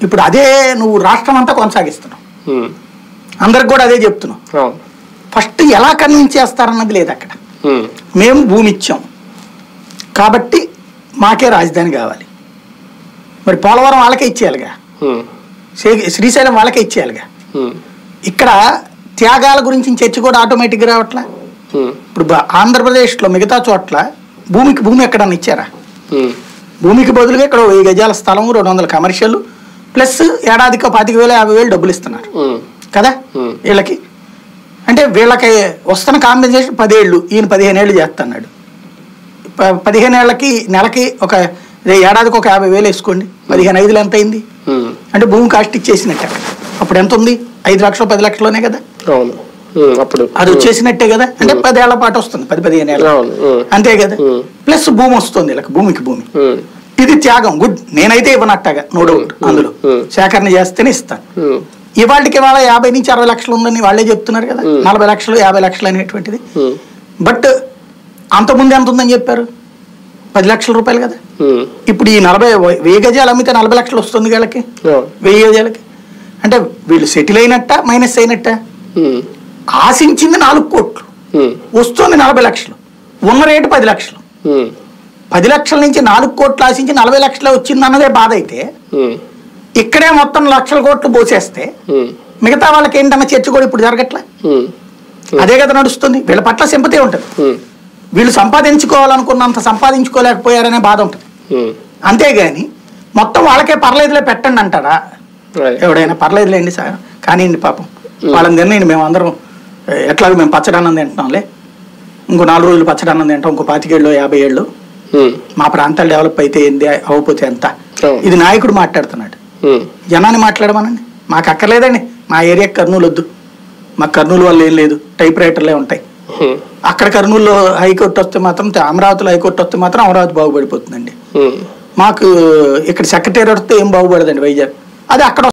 ఇప్పుడు అదే నువ్వు రాష్ట్రం అంతా కొనసాగిస్తున్నావు ఉమ్. అందరికి కూడా అదే చెప్తున్నావు అవును ఫస్ట్ ఎలా కన్విన్స్ చేస్తారన్నది లేదు అక్కడ ఉమ్. మేము భూమి ఇచ్చాం కాబట్టి మాకే రాజధాని కావాలి మరి పోలవరం వాళ్ళకే ఇచ్చేయాలిగా ఉమ్. శ్రీ- శ్రీశైలం వాళ్ళకే ఇచ్చేయాలిగా ఉమ్. ఇక్కడ త్యాగాల గురించి చర్చ కూడా ఆటోమేటిక్గా రావట్లా ఉమ్. ఇప్పుడు బ- ఆంధ్రప్రదేశ్లో మిగతా చోట్ల భూమికి భూమి ఎక్కడన్నా ఇచ్చారా ఉమ్. భూమికి బదులుగా ఇక్కడ ఓ వెయ్యి గజాల స్థలం రెండు వందల కమర్షియల్ ప్లస్ ఏడాదికి ఒక పాతిక వేల యాభై వేలు డబ్బులు ఇస్తున్నారు ఉమ్. కదా Hmm. వీళ్ళకి అంటే వీళ్ళకి వస్తున్న కాంపెన్సేషన్ పదేళ్ళు ఈయన పదిహేను ఏళ్ళు చేస్తున్నాడు ప- పదిహేను ఏళ్ళకి నెలకి ఒక ఏడాదికి ఒక యాభై వేలు వేసుకోండి పదిహేను ఐదులు ఎంత అయింది ఉమ్. అంటే భూమి కాస్ట్ ఇచ్చేసినట్టే అక్కడ అప్పుడు ఎంత ఉంది ఐదు లక్షలు పది లక్షలోనే కదా అవును ఉమ్. అప్పుడు అది వచ్చేసినట్టే కదా అంటే పదేళ్ల పాటు వస్తుంది పది పదిహేను ఏళ్ళ అవును ఉమ్. అంతే కదా Hmm. ప్లస్ భూమి వస్తుంది వీళ్ళకి భూమికి భూమి ఉమ్. ఇది త్యాగం గుడ్ నేనైతే ఇవ్వనట్టగా నో డౌట్ అందులో Hmm. సేకరణ చేస్తేనే ఇస్తాను ఉమ్. ఇవాళకి ఇవాళ యాభై నుంచి అరవై లక్షలు ఉందని వాళ్ళే చెప్తున్నారు కదా Hmm. నలభై లక్షలు యాభై లక్షలు అనేటువంటిది ఉమ్. బట్ అంతకుముందు ఎంత ఉందని చెప్పారు పది లక్షల రూపాయలు కదా ఉమ్. ఇప్పుడు ఈ నలభై వెయ్యి గజాలు అమ్మితే నలభై లక్షలు వస్తుంది వీళ్ళకి అవును వెయ్యి గజాలకి అంటే వీళ్ళు సెటిల్ అయినట్ట మైనస్ అయినట్ట ఉమ్. ఆశించింది నాలుగు కోట్లు ఉమ్. వస్తుంది నలభై లక్షలు ఉన్న రేటు పది లక్షలు ఉమ్. పది లక్షల నుంచి నాలుగు కోట్లు ఆశించి నలభై లక్షలే వచ్చింది అన్నదే బాధ అయితే ఉమ్. ఇక్కడే మొత్తం లక్షల కోట్లు పోసేస్తే ఉమ్. మిగతా వాళ్ళకి ఏంటన్న చర్చ కూడా ఇప్పుడు జరగట్లే ఉమ్. అదే కదా నడుస్తుంది వీళ్ళ పట్ల సింపతి ఉంటుంది ఉమ్. వీళ్ళు సంపాదించుకోవాలనుకున్నంత సంపాదించుకోలేకపోయారనే బాధ ఉంటుంది ఉమ్. అంతేగాని మొత్తం వాళ్ళకే పర్లేదులే పెట్టండి అంటారా అదే. ఎవడైనా పర్లేదులేండి సార్ కానివ్వండి పాపం వాళ్ళని తినండి మేము అందరం ఏ, ఎట్లాగో మేము పచ్చడన్నం తింటున్నాంలే ఇంకో నాలుగు రోజులు పచ్చడన్నం తింటాం ఇంకో పాతికేళ్ళు యాభై ఏళ్ళు ఉమ్. మా ప్రాంతాలు డెవలప్ అయితే ఏంది అవ్వకపోతే ఎంత అవును. ఇది నాయకుడు మాట్లాడుతున్నాడు ఉమ్. జనాన్ని మాట్లాడమనండి మాకు అక్కర్లేదండి మా ఏరియా కర్నూలు వద్దు మాకు కర్నూలు వల్ల ఏం లేదు టైప్ రైటర్లే ఉంటాయి ఉమ్. అక్కడ కర్నూలులో హైకోర్టు వస్తే మాత్రం అమరావతిలో హైకోర్టు వస్తే మాత్రం అమరావతి బాగుపడిపోతుందండి ఉమ్. మాకు ఇక్కడ సెక్రటరీ వస్తే ఏం బాగుపడదండి వైజాగ్ అది అక్కడ